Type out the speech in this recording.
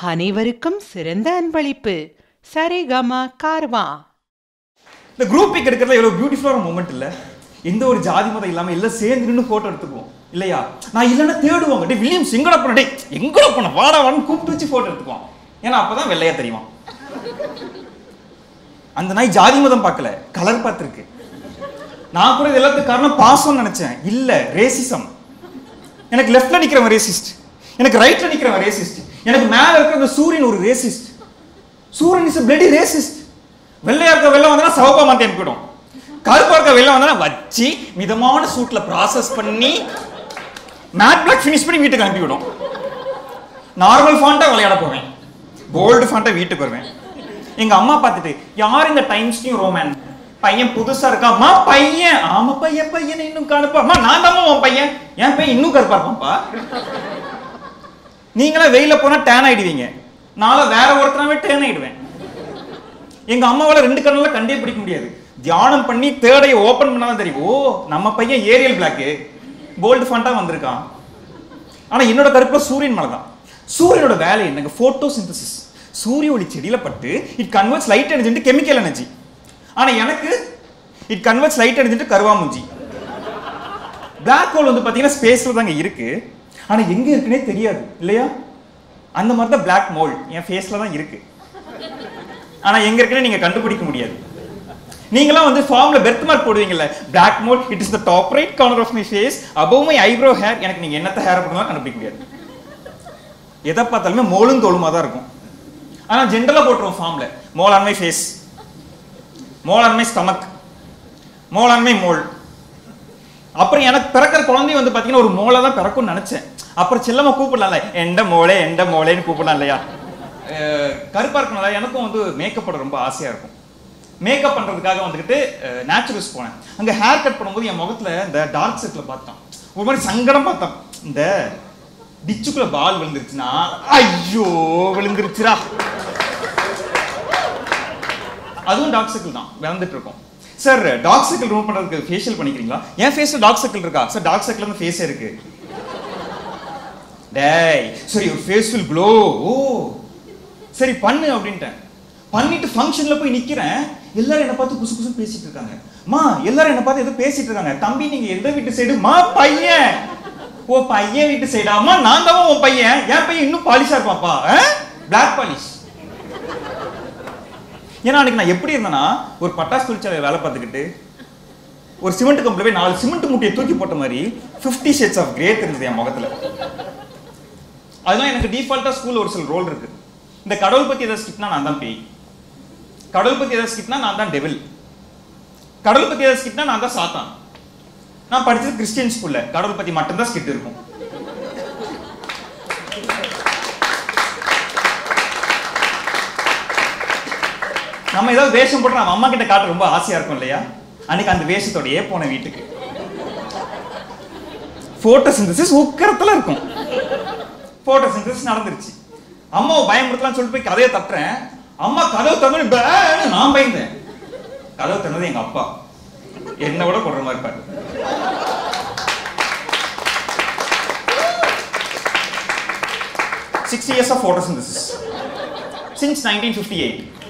அனைவருக்கும் சிறந்த அன்பளிப்பு சரிகம கார்வா இந்த குரூப் பிக் எடுக்கிறதுல எவ்வளோ பியூட்டிஃபுல்லான மூமெண்ட் இல்லை எந்த ஒரு ஜாதி மதம் இல்லாமல் எல்லாம் சேர்ந்து நின்று ஃபோட்டோ எடுத்துக்குவோம் இல்லையா நான் இல்லைன்னா தேடுவாங்க டே வில்லியம்ஸ் எங்கட போன டே எங்கட போன வாடா வான்னு கூப்பிட்டு வச்சு ஃபோட்டோ எடுத்துக்குவான் ஏன்னா அப்பதான் வெள்ளையா தெரியுமா அந்த நாய் ஜாதி மதம் பார்க்கல கலர் பார்த்துருக்கு நான் கூட இது எல்லாத்துக்கும் காரணம் பாசம்னு நினைச்சேன் இல்ல ரேசிசம் எனக்கு லெஃப்ட்ல நிக்கிறவன் ரேசிஸ்ட் எனக்கு ரைட்ல நிக்கிறவன் ரேசிஸ்ட் எனக்கு மேல இருக்கிற அந்த சூரியன் ஒரு ரேசிஸ்ட் சூரியன் இஸ் பிளடி ரேசிஸ்ட் வெள்ளையா இருக்க வெள்ளம் வந்தா சவப்பா மாத்தி அனுப்பிடும் கருப்பா இருக்க வெள்ளம் வந்தா வச்சு மிதமான சூட்ல ப்ராசஸ் பண்ணி மேட் பிளாக் ஃபினிஷ் பண்ணி வீட்டுக்கு அனுப்பிவிடும் நார்மல் ஃபாண்டா விளையாட போவேன் போல்டு ஃபாண்டா வீட்டுக்கு வருவேன் எங்க அம்மா பார்த்துட்டு யார் இந்த டைம்ஸ் நியூ ரோமன் பையன் புதுசா இருக்காம்மா பையன் ஆமா பையன் பையன் இன்னும் காணுப்பா அம்மா நான் தான் உன் பையன் என் பையன் இன்னும் கருப்பா இருப்பான்ப்பா நீங்களே வெயில போனா டேன் ஆயிடுவீங்க நாளை வேற ஒருத்தனாவே டேன் ஆயிடுவேன் எங்க அம்மாவால ரெண்டு கண்ணுல கண்டே பிடிக்க முடியாது தியானம் பண்ணி தேர்டையை ஓபன் பண்ணாதான் தெரியும் ஓ நம்ம பையன் ஏரியல் பிளாக்கு போல்டு ஃபண்டா வந்திருக்கான் ஆனா என்னோட கருப்புல சூரியன் மேல தான் சூரியனோட வேலை என்னங்க போட்டோ சிந்தசிஸ் சூரிய ஒளி செடியில பட்டு it converts light energy chemical energy ஆனா எனக்கு இட் கன்வெர்ட்ஸ் லைட் எனர்ஜி கருவாமுஞ்சி Black ஹோல் வந்து பாத்தீங்கன்னா ஸ்பேஸ்ல தாங்க இருக்கு ஆனா எங்க இருக்குன்னே தெரியாது இல்லையா அந்த மாதிரி தான் பிளாக் மோல் என் ஃபேஸ்ல தான் இருக்கு ஆனா எங்க இருக்குன்னு நீங்க கண்டுபிடிக்க முடியாது நீங்களாம் வந்து ஃபார்ம்ல பெர்த் மார்க் போடுவீங்கல்ல black mole it is the top right corner of my face above my eyebrow hair எனக்கு நீங்க என்னத்த ஹேர் போடுறதா கண்டுபிடிக்க முடியாது எதை பார்த்தாலுமே மோலும் தோலுமா தான் இருக்கும் ஆனா ஜென்ரலா போட்டுருவோம் ஃபார்ம்ல mole on my face mole on my stomach mole on my mole அப்புறம் எனக்கு பிறக்கிற குழந்தை வந்து பாத்தீங்கன்னா ஒரு மோளை தான் பிறக்கும்னு நினைச்சேன் அப்புறம் செல்லமா கூப்பிடலாம்ல எந்த மோளே எந்த மோளேன்னு கூப்பிடலாம் இல்லையா அஹ் கருப்பா இருக்கனால எனக்கும் வந்து மேக்கப் போட ரொம்ப ஆசையா இருக்கும் மேக்கப் பண்றதுக்காக வந்துக்கிட்டு நேச்சுரல்ஸ் போனேன் அங்க ஹேர் கட் பண்ணும்போது என் முகத்துல இந்த டார்க் சர்க்கிள் பார்த்தோம் ஒரு மாதிரி சங்கடம் பார்த்தோம் இந்த டிச்சுக்குள்ள பால் விழுந்துருச்சுன்னா ஐயோ விழுந்துருச்சுடா அதுவும் டார்க் சர்க்கிள் தான் விளந்துட்டு இருக்கும் சார் டார்க் சர்க்கிள் ரிமூவ் பண்றதுக்கு ஃபேஷியல் பண்ணிக்கிறீங்களா என் ஃபேஸ்ல டார்க் சர்க்கிள் இருக்கா சார் டார்க் சர்க்கிள் வந்து ஃபேஸே இருக்கு டேய் சரி ஒரு ஃபேஸ் வில் க்ளோ ஓ சரி பண்ணு அப்படின்ட்டேன் பண்ணிட்டு ஃபங்க்ஷன்ல போய் நிக்கிறேன் எல்லாரும் என்ன பார்த்து குசு குசு பேசிட்டு இருக்காங்க மா எல்லாரும் என்ன பார்த்து ஏதோ பேசிட்டு இருக்காங்க தம்பி நீங்க எந்த வீட்டு சைடு மா பையன் ஓ பையன் வீட்டு சைடாமா நான் தான் உன் பையன் என் பையன் இன்னும் பாலிஷா இருப்பாப்பா பிளாக் பாலிஷ் ஏன்னா அன்னைக்கு நான் எப்படி இருந்தேன்னா ஒரு பட்டாசு தொழிற்சாலையில் வேலை பார்த்துக்கிட்டு ஒரு சிமெண்ட் கம்பில் போய் நாலு சிமெண்ட் மூட்டையை தூக்கி போட்ட மாதிரி ஃபிஃப்டி ஷேட்ஸ் ஆஃப் கிரே தெரிஞ்சது என் முகத்துல அதெல்லாம் எனக்கு டிஃபால்ட்டா ஸ்கூல்ல ஒரு சில ரோல் இருக்கு இந்த கடவுள் பத்தி ஏதாவது ஸ்கிப்னா நான் தான் பேய் கடவுள் பத்தி ஏதாவது ஸ்கிப்னா நான் தான் டெவில் கடவுள் பத்தி ஏதாவது ஸ்கிப்னா நான் தான் சாத்தான் நான் படிச்சது கிறிஸ்டியன் ஸ்கூல்ல கடவுள் பத்தி மட்டும்தான் ஸ்கிட் இருக்கும் நம்ம ஏதாவது வேஷம் போட்டு நம்ம அம்மா கிட்ட காட்ட ரொம்ப ஆசையா இருக்கும் இல்லையா அன்னைக்கு அந்த வேஷத்தோடயே போன வீட்டுக்கு போட்டோ சிந்தசிஸ் உக்கரத்துல இருக்கும் போட்டோ சிந்தசிஸ் நடந்துருச்சு அம்மாவை பயமுறுத்தலாம்னு சொல்லிட்டு போய் கதையை தட்டுறேன் அம்மா கதவு திறந்து பேன்னு நான் பயந்தேன் கதவு திறந்தது எங்க அப்பா என்ன விட கொடுற மாதிரி இருப்பாரு six years of photosynthesis since nineteen fifty eight